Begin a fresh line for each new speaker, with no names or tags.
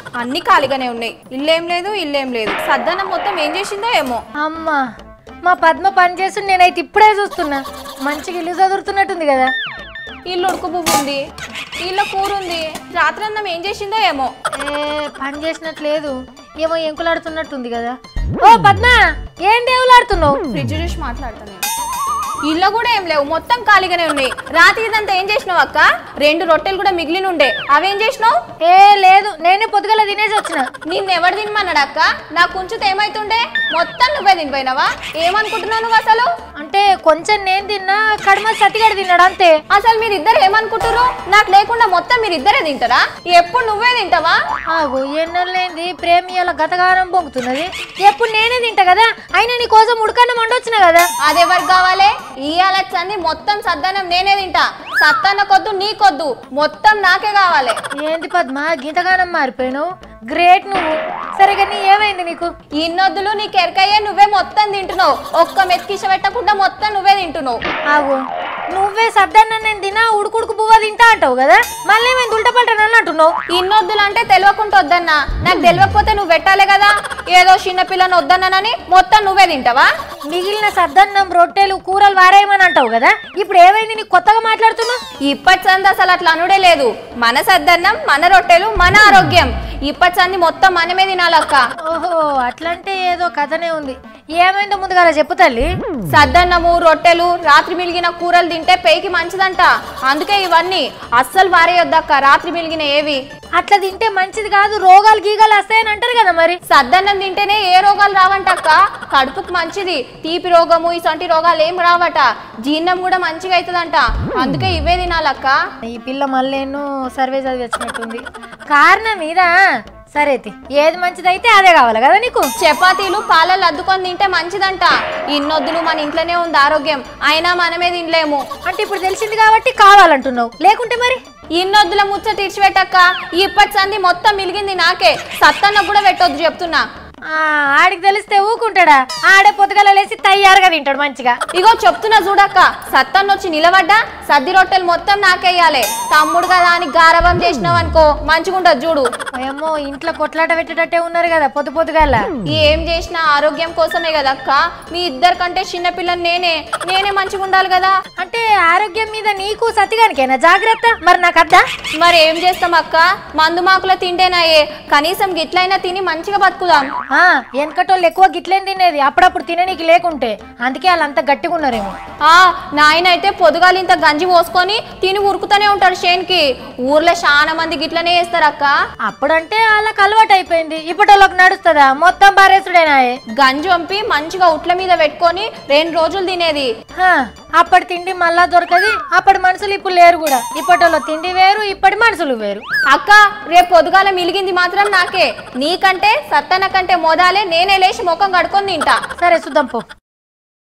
అన్ని ఖాళీగానే ఉన్నాయి ఇల్లేం లేదు ఇల్లేం లేదు సద్దనం మొత్తం ఏం చేసిందో ఏమో
అమ్మా మా పద్మ పని చేసి నేనైతే ఇప్పుడే చూస్తున్నా మంచిగా ఇల్లు చదువుతున్నట్టుంది కదా
ఇల్లు ఉడుకు పువ్వు ఉంది ఇల్లు కూర ఉంది రాత్రి అన్నం ఏం చేసిందో ఏమో
ఏ పని చేసినట్లేదు ఏమో ఎంకులాడుతున్నట్టుంది కదా ఓ పద్మ ఏం దేవులాడుతున్నావు
ఫ్రిడ్జ్ చూసి మాట్లాడతాను నేను ఇల్లు కూడా ఏం లేవు మొత్తం ఖాళీగానే ఉన్నాయి రాత్రి ఇదంతా ఏం చేసినావు అక్క రెండు రొట్టెలు కూడా మిగిలిన ఉండే అవేం చేసినావు
ఏ లేదు నేనే పొద్దుగల తినేసి వచ్చిన
నిన్ను ఎవడు తినమన్నాడు అక్క నాకు ఉంచితే ఏమైతుండే మొత్తం నువ్వే తినిపోయినావా ఏమనుకుంటున్నావు నువ్వు అసలు
అంటే కొంచెం నేను తిన్నా కడిమ సతిగడ తిన్నాడు అంతే
అసలు మీరిద్దరు ఏమనుకుంటారు నాకు లేకుండా మొత్తం మీరిద్దరే తింటారా ఎప్పుడు నువ్వే తింటావా
ఆగు ఎన్నెళ్ళైంది ప్రేమ ఇలా గతగానం పొంగుతున్నది ఎప్పుడు నేనే తింటా కదా అయినా నీ కోసం ఉడకన్నం వండొచ్చిన కదా
అదెవరికి కావాలి ఇయ్యాల చంది మొత్తం సద్దనం నేనే తింటా సత్తన్న కొద్దు నీకొద్దు మొత్తం నాకే కావాలి
ఏంది పద్మ గీతగానం మారిపోయినావు గ్రేట్ నువ్వు సరే కానీ ఏమైంది నీకు
ఇన్నొద్దులు నీకు ఎరకయ్యే నువ్వే మొత్తం తింటున్నావు ఒక్క మెత్కిష పెట్టకుండా మొత్తం నువ్వే తింటున్నావు
ఆగు నువ్వే సద్దన్న నేను తినా ఉడుకుడుకు పువ్వ తింటా అంటావు కదా మళ్ళీ ఏమైంది ఉల్టపల్ట నన్ను అంటున్నావు
ఇన్నొద్దులు అంటే తెలియకుండా వద్దన్నా నాకు తెలియకపోతే నువ్వు పెట్టాలి కదా ఏదో చిన్న పిల్లని వద్దన్నానని మొత్తం నువ్వే తింటావా
మిగిలిన సద్దన్నం రొట్టెలు కూరలు వారేయమని అంటావు కదా ఇప్పుడు ఏమైంది నీకు కొత్తగా మాట్లాడుతున్నావు
ఇప్పటి సంది అసలు అట్లా అనుడే లేదు మన సద్దన్నం మన రొట్టెలు మన ఆరోగ్యం ఇప్పటి సంది మొత్తం మనమే తినాలక్క
ఓహో అట్లంటే ఏదో కథనే ఉంది ఏమైందో ముందుగా చెప్పు తల్లి
సద్దన్నము రొట్టెలు రాత్రి మిలిగిన కూరలు తింటే పేకి మంచిదంట అందుకే ఇవన్నీ అస్సలు వారేయొద్దక్క రాత్రి మిలిగిన ఏవి
అట్లా తింటే మంచిది కాదు రోగాలు గీగాలు వస్తాయని అంటారు కదా మరి
సద్దన్నం తింటేనే ఏ రోగాలు రావంటక్క కడుపుకు మంచిది తీపి రోగము ఇసంటి రోగాలు ఏం రావట జీర్ణం కూడా మంచిగా అవుతుందంట అందుకే ఇవే తినాలక్క
ఈ పిల్ల మళ్ళీ సర్వే చదివి వచ్చినట్టుంది కారణం ఇదా సరే తి. ఏది మంచిదైతే అదే కావాలి కదా నీకు
చపాతీలు పాలలు అద్దుకొని తింటే మంచిదంట ఇన్నొద్దులు మన ఇంట్లోనే ఉంది ఆరోగ్యం అయినా మనమే తినలేము
అంటే ఇప్పుడు తెలిసింది కాబట్టి కావాలంటున్నావు లేకుంటే మరి
ఇన్నొద్దుల ముచ్చ తీర్చిపెట్టక్క ఇప్పటి సంది మొత్తం మిలిగింది నాకే సత్తన్న కూడా పెట్టొద్దు చెప్తున్నా
ఆ, ఆడికి తెలిస్తే ఊకుంటాడా ఆడే పొద్దుగల లేసి తయారుగా తింటాడు మంచిగా
ఇగో చెప్తున్నా చూడక్క సత్తన్న వచ్చి నిలబడ్డా సద్ది రొట్టెలు మొత్తం నాకేయాలి తమ్ముడు కదా అని గారవం చేసినావు అనుకో మంచిగుంటది చూడు
ఏమో ఇంట్లో కొట్లాట పెట్టేటట్టే ఉన్నారు కదా పొద్దు పొద్దుగాల
ఏం చేసినా ఆరోగ్యం కోసమే కదక్క మీ ఇద్దరు కంటే చిన్న పిల్లని నేనే నేనే మంచిగా ఉండాలి కదా
అంటే ఆరోగ్యం మీద నీకు సతిగానికేనా జాగ్రత్త మరి నాకు అద్దా
మరి ఏం చేస్తాం అక్క మందు మాకుల తింటేనాయే కనీసం గిట్లైనా తిని మంచిగా బతుకుదాం
ఆ వెనకటోళ్ళు ఎక్కువ గిట్లేం తినేది అప్పుడప్పుడు తిననీకి లేకుంటే అందుకే వాళ్ళంతా గట్టిగా ఉన్నారేమో
ఆ నాయన అయితే పొదుగాలు ఇంత గంజి పోసుకొని తిని ఉరుకుతూనే ఉంటాడు షేన్కి ఊర్లో చాలా మంది గిట్లనే వేస్తారు అక్క
అప్పుడంటే వాళ్ళకి అలవాటు అయిపోయింది ఇప్పటోళ్ళకి నడుస్తుందా మొత్తం బారేసుడేనాయే
గంజి వంపి మంచిగా ఉట్ల మీద పెట్టుకొని రెండు రోజులు తినేది
హా, అప్పటి తిండి మళ్ళా దొరకది అప్పటి మనుషులు ఇప్పుడు లేరు కూడా ఇప్పటోళ్ళ తిండి వేరు ఇప్పటి మనుషులు వేరు
అక్క రేపు పొదుగాల మిలిగింది మాత్రం నాకే నీకంటే సత్తన కంటే మోదాలే నేనే లేచి ముఖం కడుకొని తింటా
సరే చూద్దాం పో